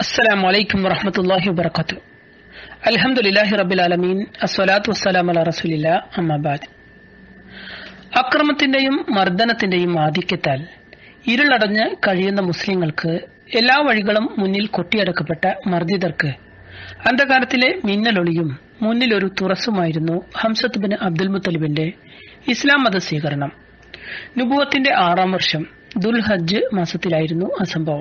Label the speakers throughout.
Speaker 1: السلام عليكم ورحمة الله وبركاته الحمد لله رب العالمين الصلاة والسلام على رسول الله أما بعد അക്രമത്തിന്റെയും മർദ്ദനത്തിന്റെയും ആധിക്യത്താൽ ഇരുളടഞ്ഞ് കഴിയുന്ന മുസ്ലിങ്ങൾക്ക് എല്ലാ വഴികളും മുന്നിൽ കൊട്ടിയടക്കപ്പെട്ട മർദ്ദിതർക്ക് അന്ധകാരത്തിലെ മിന്നലൊളിയും മുന്നിലൊരു തുറസുമായിരുന്നു ഹംസത്ത് ബിൻ അബ്ദുൽ മുത്തലിബിന്റെ ഇസ്ലാം മത സ്വീകരണം നുബുവത്തിന്റെ ആറാം വർഷം ദുൽഹജ്ജ് മാസത്തിലായിരുന്നു ആ സംഭവം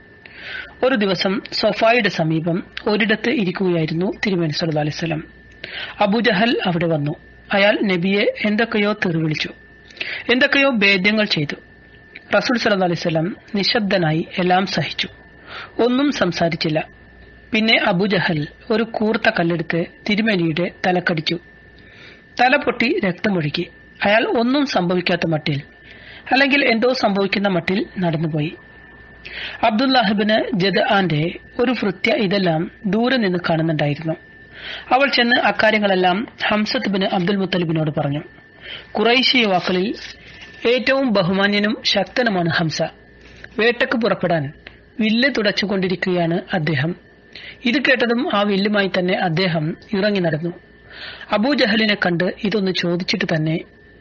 Speaker 1: ഒരു ദിവസം സൊഫായുടെ സമീപം ഒരിടത്ത് ഇരിക്കുകയായിരുന്നു തിരുമേനി സല്ലു അലൈവലം അബുജഹൽ അവിടെ വന്നു അയാൾ നബിയെ എന്തൊക്കെയോ തെറിവിളിച്ചു എന്തൊക്കെയോ ഭേദ്യങ്ങൾ ചെയ്തു റസൂൽ സല്ലു അലൈവലം നിശബ്ദനായി എല്ലാം സഹിച്ചു ഒന്നും സംസാരിച്ചില്ല പിന്നെ അബുജഹൽ ഒരു കൂർത്ത കല്ലെടുത്ത് തിരുമേനിയുടെ തലക്കടിച്ചു തല പൊട്ടി രക്തമൊഴുകി അയാൾ ഒന്നും സംഭവിക്കാത്ത മട്ടിൽ അല്ലെങ്കിൽ എന്തോ സംഭവിക്കുന്ന മട്ടിൽ നടന്നുപോയി അബ്ദുല്ലാഹിബിന് ജദ് ആന്റെ ഒരു ഭൃത്യ ഇതെല്ലാം ദൂരെ നിന്ന് കാണുന്നുണ്ടായിരുന്നു അവൾ ചെന്ന് അക്കാര്യങ്ങളെല്ലാം ഹംസത്ത് ബിന് അബ്ദുൽ മുത്തലിബിനോട് പറഞ്ഞു കുറൈശി യുവാക്കളിൽ ഏറ്റവും ബഹുമാന്യനും ശക്തനുമാണ് ഹംസ വേട്ടക്ക് പുറപ്പെടാൻ വില്ല് തുടച്ചുകൊണ്ടിരിക്കുകയാണ് അദ്ദേഹം ഇത് കേട്ടതും ആ വില്ലുമായി തന്നെ അദ്ദേഹം ഇറങ്ങി നടന്നു അബൂജഹലിനെ കണ്ട് ഇതൊന്ന് ചോദിച്ചിട്ട് തന്നെ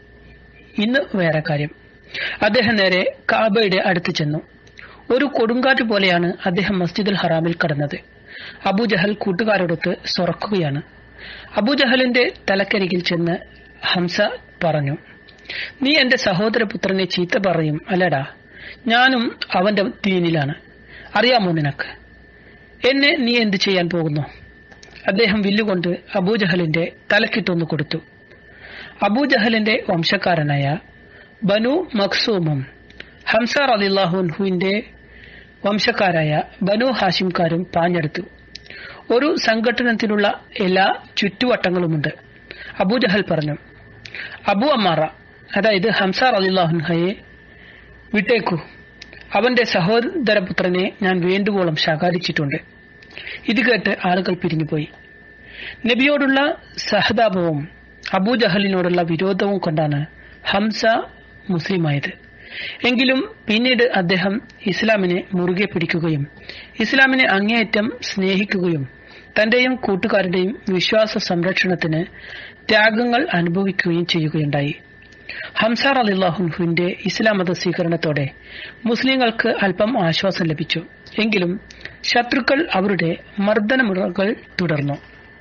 Speaker 1: ഇന്ന് വേറെ കാര്യം അദ്ദേഹം നേരെ കാബയുടെ അടുത്ത് ചെന്നു ഒരു കൊടുങ്കാറ്റ് പോലെയാണ് അദ്ദേഹം മസ്ജിദുൽ ഹറാമിൽ കടന്നത് അബൂജഹൽ കൂട്ടുകാരോടൊത്ത് സൊറക്കുകയാണ് അബൂജഹലിന്റെ തലക്കരികിൽ ചെന്ന് ഹംസ പറഞ്ഞു നീ എന്റെ സഹോദരപുത്രനെ ചീത്ത പറയും അല്ലടാ ഞാനും അവന്റെ ദീനിലാണ് അറിയാമോ നിനക്ക് എന്നെ നീ എന്ത് ചെയ്യാൻ പോകുന്നു അദ്ദേഹം വില്ലുകൊണ്ട് അബൂജഹലിന്റെ തലക്കിട്ടൊന്നു കൊടുത്തു അബൂജഹലിന്റെ വംശക്കാരനായ ബനു മഖ്സൂമും ഹംസ റലില്ലാഹുൻഹുവിന്റെ വംശക്കാരായ ബനു ഹാഷിംകാരും പാഞ്ഞെടുത്തു ഒരു സംഘടനത്തിനുള്ള എല്ലാ ചുറ്റുവട്ടങ്ങളുമുണ്ട് അബൂജഹൽ പറഞ്ഞു അബു അമ്മാറ അതായത് ഹംസ റലില്ലാഹുൻഹയെ വിട്ടേക്കൂ അവന്റെ സഹോദരപുത്രനെ ഞാൻ വേണ്ടുവോളം ശകാരിച്ചിട്ടുണ്ട് ഇത് കേട്ട് ആളുകൾ പിരിഞ്ഞുപോയി നബിയോടുള്ള സഹതാപവും അബൂജഹലിനോടുള്ള വിരോധവും കൊണ്ടാണ് ഹംസ മുസ്ലിമായത് എങ്കിലും പിന്നീട് അദ്ദേഹം ഇസ്ലാമിനെ മുറുകെ പിടിക്കുകയും ഇസ്ലാമിനെ അങ്ങേയറ്റം സ്നേഹിക്കുകയും തന്റെയും കൂട്ടുകാരുടെയും വിശ്വാസ സംരക്ഷണത്തിന് ത്യാഗങ്ങൾ അനുഭവിക്കുകയും ചെയ്യുകയുണ്ടായി ഹംസാർ അലിള്ളാഹുൻഹുവിന്റെ ഇസ്ലാം മത സ്വീകരണത്തോടെ മുസ്ലിങ്ങൾക്ക് അല്പം ആശ്വാസം ലഭിച്ചു എങ്കിലും ശത്രുക്കൾ അവരുടെ മർദ്ദനമുറകൾ തുടർന്നു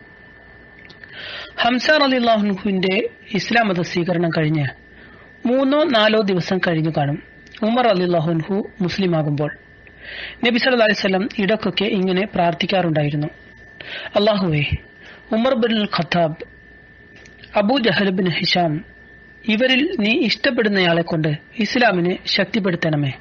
Speaker 1: ഹംസാർ അലിള്ളാഹുൻഹുവിന്റെ ഇസ്ലാം മത സ്വീകരണം കഴിഞ്ഞ് മൂന്നോ നാലോ ദിവസം കഴിഞ്ഞു കാണും ഉമർ അലിള്ളാഹുൻഹു മുസ്ലിമാകുമ്പോൾ നബി സല്ലല്ലാഹു അലൈഹി വസല്ലം ഇടക്കൊക്കെ ഇങ്ങനെ പ്രാർത്ഥിക്കാറുണ്ടായിരുന്നു അള്ളാഹുവേ ഉമർ ബിൻ ഖത്താബ് അബൂ ജഹൽ ബിൻ ഹിഷാം ഇവരിൽ നീ ഇഷ്ടപ്പെടുന്നയാളെ കൊണ്ട് ഇസ്ലാമിനെ ശക്തിപ്പെടുത്തണമേ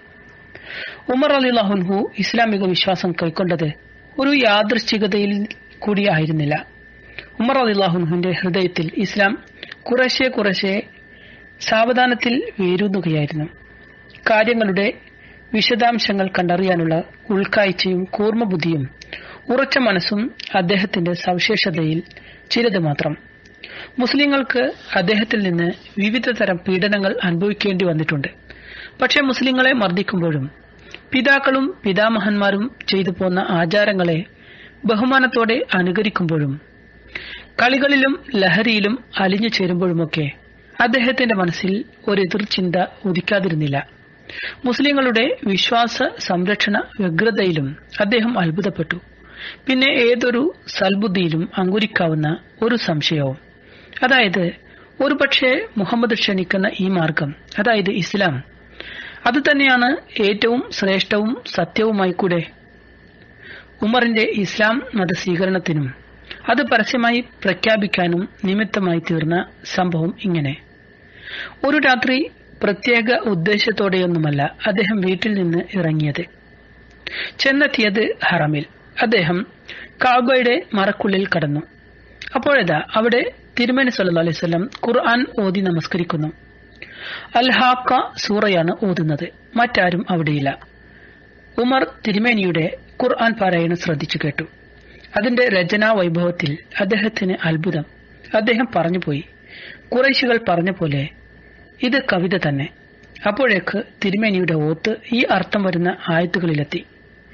Speaker 1: ഉമർ അലിള്ളാഹുൻഹു ഇസ്ലാമിക വിശ്വാസം കൈക്കൊണ്ടത് ഒരു യാദൃശ്ചികതയിൽ കൂടിയായിരുന്നില്ല ഉമർ അലിള്ളാഹുൻഹുവിന്റെ ഹൃദയത്തിൽ ഇസ്ലാം കുറശെ കുറശെ സാവധാനത്തിൽ വേരൂന്നുകയായിരുന്നു കാര്യങ്ങളുടെ വിശദാംശങ്ങൾ കണ്ടറിയാനുള്ള ഉൾക്കാഴ്ചയും കൂർമ്മബുദ്ധിയും ഉറച്ച മനസ്സും അദ്ദേഹത്തിന്റെ സവിശേഷതയിൽ ചിലത് മാത്രം മുസ്ലിങ്ങൾക്ക് അദ്ദേഹത്തിൽ നിന്ന് വിവിധ തരം പീഡനങ്ങൾ അനുഭവിക്കേണ്ടി വന്നിട്ടുണ്ട് പക്ഷെ മുസ്ലിങ്ങളെ മർദ്ദിക്കുമ്പോഴും പിതാക്കളും പിതാമഹന്മാരും ചെയ്തു പോന്ന ആചാരങ്ങളെ ബഹുമാനത്തോടെ അനുകരിക്കുമ്പോഴും കളികളിലും ലഹരിയിലും അലിഞ്ഞു ചേരുമ്പോഴുമൊക്കെ അദ്ദേഹത്തിന്റെ മനസ്സിൽ ഒരു എതിർചിന്ത ഉദിക്കാതിരുന്നില്ല മുസ്ലിങ്ങളുടെ വിശ്വാസ സംരക്ഷണ വ്യഗ്രതയിലും അദ്ദേഹം അത്ഭുതപ്പെട്ടു പിന്നെ ഏതൊരു സൽബുദ്ധിയിലും അങ്കുരിക്കാവുന്ന ഒരു സംശയവും അതായത് ഒരുപക്ഷെ മുഹമ്മദ് ക്ഷണിക്കുന്ന ഈ മാർഗം അതായത് ഇസ്ലാം അത് തന്നെയാണ് ഏറ്റവും ശ്രേഷ്ഠവും സത്യവുമായി കൂടെ ഉമറിന്റെ ഇസ്ലാം മത സ്വീകരണത്തിനും അത് പരസ്യമായി പ്രഖ്യാപിക്കാനും നിമിത്തമായി തീർന്ന സംഭവം ഇങ്ങനെ ഒരു രാത്രി പ്രത്യേക ഉദ്ദേശത്തോടെയൊന്നുമല്ല അദ്ദേഹം വീട്ടിൽ നിന്ന് ഇറങ്ങിയത് ചെന്നെത്തിയത് ഹറമിൽ അദ്ദേഹം കാബയുടെ മറക്കുള്ളിൽ കടന്നു അപ്പോഴേതാ അവിടെ തിരുമേനി സല്ലു അലൈഹി സ്വലം ഖുർആൻ ഓതി നമസ്കരിക്കുന്നു അൽഹാക്ക സൂറയാണ് ഓതുന്നത് മറ്റാരും അവിടെയില്ല ഉമർ തിരുമേനിയുടെ ഖുർആൻ പാരായണം ശ്രദ്ധിച്ചു കേട്ടു അതിന്റെ രചനാ വൈഭവത്തിൽ അദ്ദേഹത്തിന് അത്ഭുതം അദ്ദേഹം പറഞ്ഞുപോയി കുറേശികൾ പറഞ്ഞ പോലെ ഇത് കവിത തന്നെ അപ്പോഴേക്ക് തിരുമേനിയുടെ ഓത്ത് ഈ അർത്ഥം വരുന്ന ആയത്തുകളിലെത്തി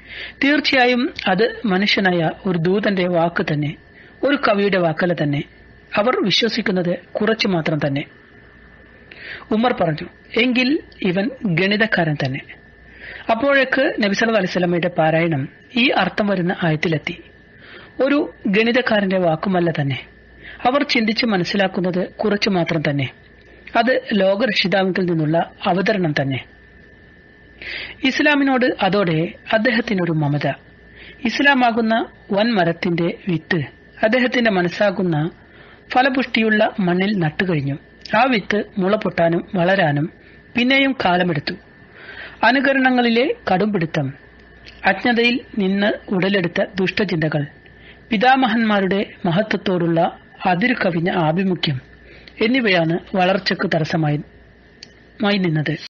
Speaker 1: തീർച്ചയായും അത് മനുഷ്യനായ ഒരു ദൂതന്റെ വാക്ക് തന്നെ ഒരു കവിയുടെ വാക്കല്ല തന്നെ അവർ വിശ്വസിക്കുന്നത് കുറച്ചു മാത്രം തന്നെ ഉമർ പറഞ്ഞു എങ്കിൽ ഇവൻ ഗണിതക്കാരൻ തന്നെ അപ്പോഴേക്ക് നബിസല അലിസ്ലമയുടെ പാരായണം ഈ അർത്ഥം വരുന്ന ആയത്തിലെത്തി ഒരു ഗണിതക്കാരന്റെ വാക്കുമല്ല തന്നെ അവർ ചിന്തിച്ച് മനസ്സിലാക്കുന്നത് കുറച്ചു മാത്രം തന്നെ അത് ലോകരക്ഷിതാവിൽ നിന്നുള്ള അവതരണം തന്നെ ഇസ്ലാമിനോട് അതോടെ അദ്ദേഹത്തിനൊരു മമത ഇസ്ലാമാകുന്ന വൻ മരത്തിന്റെ വിത്ത് അദ്ദേഹത്തിന്റെ മനസ്സാകുന്ന ഫലപുഷ്ടിയുള്ള മണ്ണിൽ നട്ടുകഴിഞ്ഞു ആ വിത്ത് മുളപൊട്ടാനും വളരാനും പിന്നെയും കാലമെടുത്തു അനുകരണങ്ങളിലെ കടുംപിടുത്തം അജ്ഞതയിൽ നിന്ന് ഉടലെടുത്ത ദുഷ്ടചിന്തകൾ പിതാമഹന്മാരുടെ മഹത്വത്തോടുള്ള അതിരു കവിഞ്ഞ ആഭിമുഖ്യം എന്നിവയാണ് വളർച്ചയ്ക്ക് തടസ്സമായി നിന്നത്